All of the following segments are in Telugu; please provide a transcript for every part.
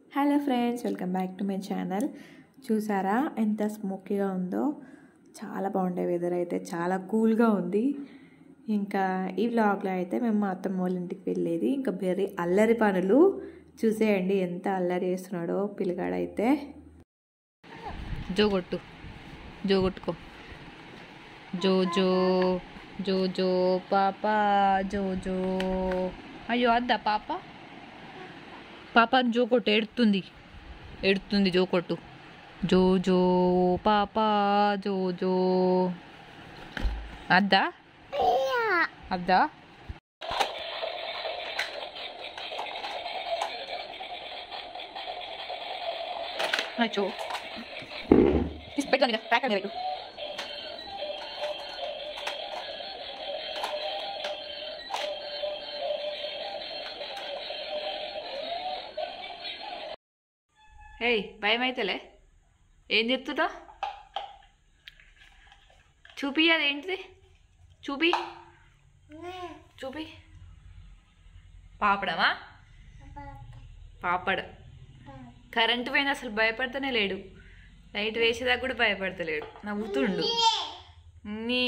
Hello friends welcome back to my channel చూసారా ఎంత స్మోకీగా ఉందో చాలా బాగుండే వెదర్ అయితే చాలా కూల్గా ఉంది ఇంకా ఈ వ్లాగ్లో అయితే మేము మా అత్తమ్మ వాళ్ళ ఇంటికి వెళ్ళేది ఇంకా బెర్రీ అల్లరి పనులు చూసేయండి ఎంత అల్లరి చేస్తున్నాడో పిల్లగాడైతే జో కొట్టు జో కొట్టుకో జో జో జో జో పాప జో జో అయ్యో అద్దా పాప పాప జో కొట్టు ఎడుతుంది ఎడుతుంది జో కొట్టు జో జో పాప జో జో అద్దా అద్దా అచ్చో తీసి పెట్టు మీద ప్యాక్ మీద పెట్టు ఏయ్ భయం అయితేలే ఏం చెప్తున్నావు చూపి అది ఏంటిది చూపి చూపి పాపడమా పాపడ కరెంటు పోయిన అసలు భయపడతానే లేడు లైట్ వేసేదాకా కూడా భయపడతలేడు నవ్వుతుండు నీ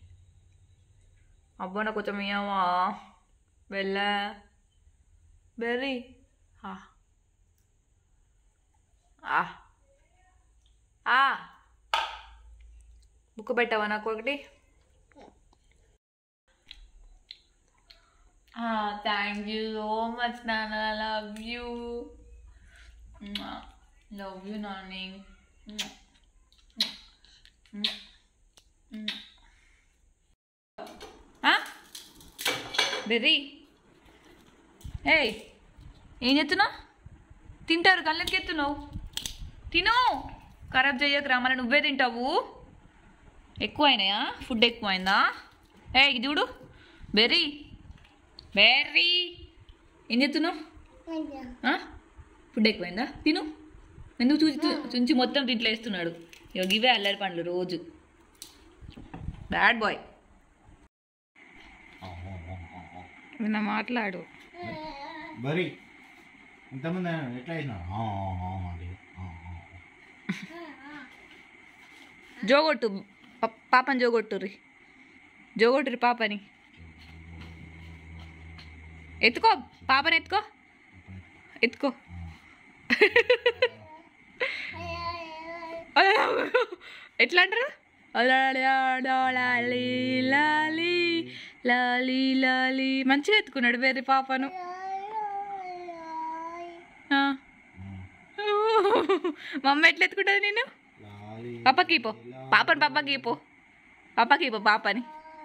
అబ్బా నాకు కొంచెం ఇయ్యవా వెళ్ళా బెర్రీ ఆ ఆ ఆ బుక్ పెట్టావా నాకు ఒకటి థ్యాంక్ యూ సో మచ్ నాన్న love you love you Nani berry ఏయ్ ఏం చెప్తున్నావు తింటారు కళ్ళకి ఎత్తున్నావు తిను ఖరాబ్ చెయ్యకు రామని నువ్వే తింటావు ఎక్కువ అయినాయా ఫుడ్ ఎక్కువైందా ఏ ఇది చూడు బెర్రీ బెర్రీ ఏం చెప్తున్నావు ఆ? ఫుడ్ ఎక్కువైందా తిను ఎందుకు చూసి చుంచి మొత్తం తింట్లో వేస్తున్నాడు ఇక ఇవే అల్లరి పండ్లు రోజు బ్యాడ్ బాయ్ విన్న మాట్లాడు బరి ఇంతమంది ఎట్లా అయినా అది ఆ, ఆ, ఆ. జోగొట్టు ప- పాపని జోగొట్టుర్రి జోగొట్టుర్రి పాపని ఎత్తుకో పాపని ఎత్తుకో ఎత్తుకో ఎట్లా అంటారు లాలి లాలి లాలి లాలి మంచిగా ఎత్తుకున్నాడు వేరే పాపను ఆ. మమ్మ ఎట్లా ఎత్తుకుంటుంది నేను లాలి పాపకి పో పాపని పాపకి పో పాపకి పో పాపని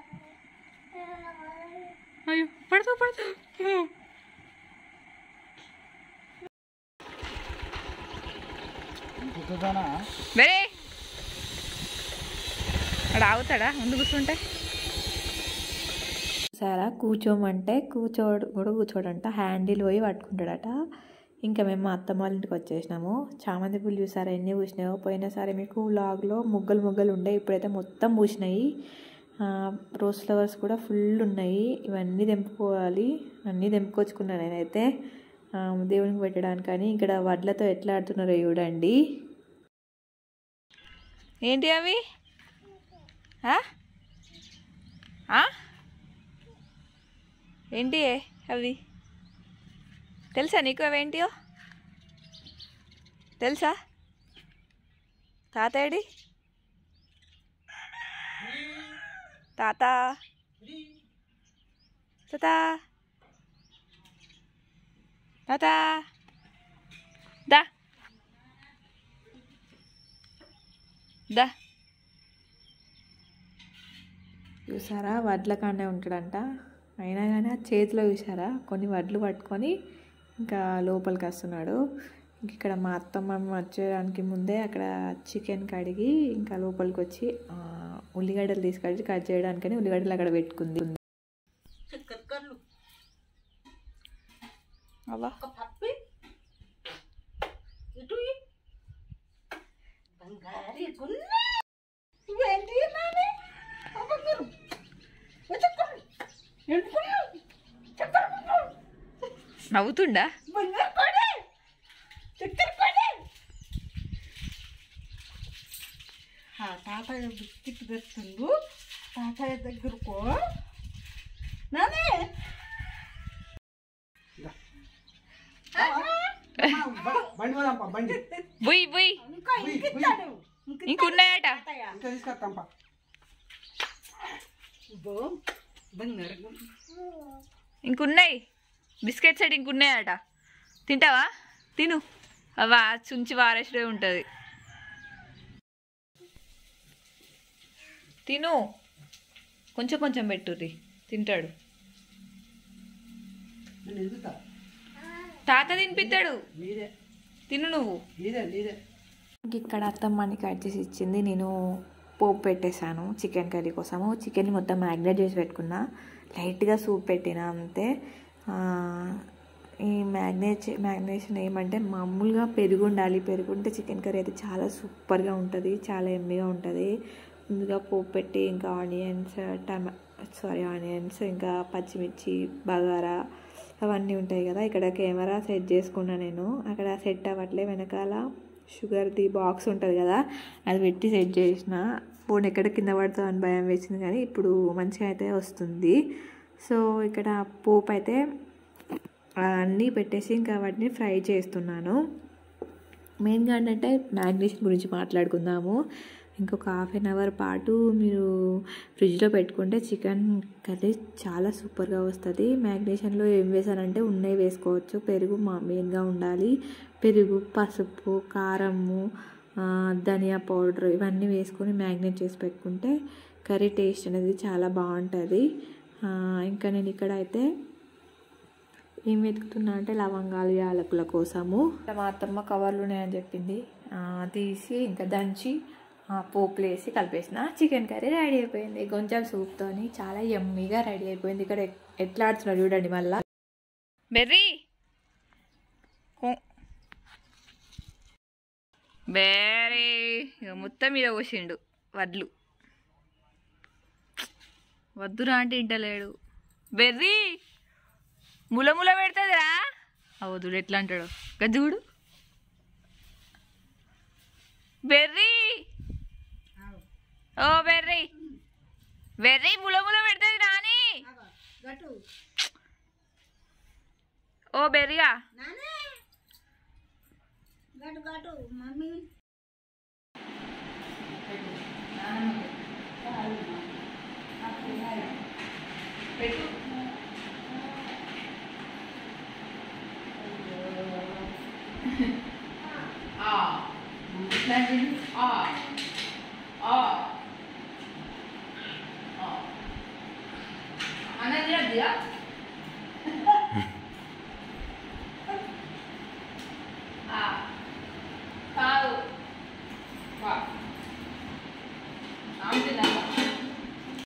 అయ్యో పడతావు పడతావు ఇంకొకదానా వేరే అక్కడ ఆగుతాడా ముందు కూర్చుంటే సారా కూర్చోమంటే కూర్చోడు కూడా కూర్చోడంట హ్యాండిల్ పోయి పట్టుకుంటాడట ఇంకా మేము మా అత్తమ్మ వాళ్ళ ఇంటికి వచ్చేసినాము చామంతి పూలు చూసారా ఎన్ని పూసినాయో పోయినసారి మీకు లాగ్లో ముగ్గలు ముగ్గలు ఉండే ఇప్పుడైతే మొత్తం పూసినాయి ఆ, రోజ్ ఫ్లవర్స్ కూడా ఫుల్ ఉన్నాయి ఇవన్నీ తెంపుకోవాలి అన్నీ తెంపుకొచ్చుకున్నాను నేనైతే ఆ, దేవునికి పెట్టడానికని ఇక్కడ వడ్లతో ఎట్లా ఆడుతున్నారో చూడండి ఏంటి అవి ఆ? ఆ? ఏంటి అవి తెలుసా నీకు అవి ఏంటియో తెలుసా తాతయ్యడి తాత తాత తాత దా దా చూసారా వడ్ల కాడే ఉంటాడంట అయినా కానీ ఆ చేతిలో చూసారా కొన్ని వడ్లు పట్టుకొని ఇంకా లోపలికి వస్తున్నాడు ఇంక ఇక్కడ మా అత్తమ్మ వచ్చేయడానికి ముందే అక్కడ చికెన్ కడిగి ఇంకా లోపలికి వచ్చి ఆ, ఉల్లిగడ్డలు తీసుకొచ్చి కట్ చేయడానికని ఉల్లిగడ్డలు అక్కడ పెట్టుకుంది అవ్వా నవ్వుతుండా ఆ తాతయ్య బిస్కెట్ తెస్తుండు తాతయ్య దగ్గరకో నానే బండి పోదాంపా బండి బుయ్ బుయ్ ఇంకా ఇంకిస్తాడు ఇంకున్నాయట తాతయ్య ఇంకా తీసుకొస్తాంపా బో బంగారు ఇంకున్నాయి బిస్కెట్ సెట్ ఇంకున్నాయట తింటావా తిను అవా చుంచి వారేసే ఉంటుంది తిను కొంచెం కొంచెం పెట్టుర్రి తింటాడు నేను ఎందుతా తాత తినిపిస్తాడు నీదే తిను నువ్వు నీదే నీదే ఇంక ఇక్కడ అత్తమ్మని కట్ చేసి ఇచ్చింది నేను పోపు పెట్టేశాను చికెన్ కర్రీ కోసము చికెన్ మొత్తం మ్యాగ్నేట్ చేసి పెట్టుకున్నా లైట్గా సూప్ పెట్టిన అంతే ఆ, ఈ మ్యాగ్నేట్ మ్యాగ్నేషన్ ఏమంటే మామూలుగా పెరుగు ఉండాలి పెరుగు ఉంటే చికెన్ కర్రీ అయితే చాలా సూపర్గా ఉంటుంది చాలా ఎమ్మిగా ఉంటుంది ముందుగా పోపు పెట్టి ఇంకా ఆనియన్స్ టమా సారీ ఆనియన్స్ ఇంకా పచ్చిమిర్చి బగారా అవన్నీ ఉంటాయి కదా ఇక్కడ కెమెరా సెట్ చేసుకున్నా నేను అక్కడ సెట్ అవ్వట్లే వెనకాల షుగర్ది బాక్స్ ఉంటుంది కదా అది పెట్టి సెట్ చేసిన ఫోన్ ఎక్కడ కింద పడుతుందో అని భయం వేసింది కానీ ఇప్పుడు మంచిగా అయితే వస్తుంది సో ఇక్కడ పోపు అయితే ఆ, అన్నీ పెట్టేసి ఇంకా వాటిని ఫ్రై చేస్తున్నాను మెయిన్గా ఏంటంటే మ్యాగ్నేషన్ గురించి మాట్లాడుకుందాము ఇంకొక హాఫ్ అన్ అవర్ పాటు మీరు ఫ్రిడ్జ్లో పెట్టుకుంటే చికెన్ కర్రీ చాలా సూపర్గా వస్తుంది మ్యాగ్నేషన్లో ఏం వేసానంటే ఉన్నవి వేసుకోవచ్చు పెరుగు మా మెయిన్గా ఉండాలి పెరుగు పసుపు కారము ఆ, ధనియా పౌడర్ ఇవన్నీ వేసుకొని మ్యాగ్నేట్ చేసి పెట్టుకుంటే కర్రీ టేస్ట్ అనేది చాలా బాగుంటుంది ఆ, ఇంకా నేను ఇక్కడ అయితే ఏం వెతుకుతున్నా అంటే లవంగాలు యాలకుల కోసము మా అత్తమ్మ కవర్లు ఉన్నాయని చెప్పింది ఆ, తీసి ఇంకా దంచి ఆ, పోపులు వేసి కలిపేసిన చికెన్ కర్రీ రెడీ అయిపోయింది కొంచెం సూప్తోని చాలా యమ్మీగా రెడీ అయిపోయింది ఇక్కడ ఎ- ఎట్లా ఆడుతున్నారు చూడండి మళ్ళీ బెర్రీ కో- బేరీ ఇక మొత్తం మీద పోసిండు వడ్లు వద్దురా అంటే ఇంటలేడు బెర్రీ ముల ముల పెడుతుందిరా అవదుడు ఎట్లా అంటాడు గజ్జుగుడు బెర్రీ ఓ బెర్రీ బెర్రీ ముల ముల పెడుతుంది రాని గటు ఓ బెర్రీగా నానే గటు గటు మమ్మీ అన్నది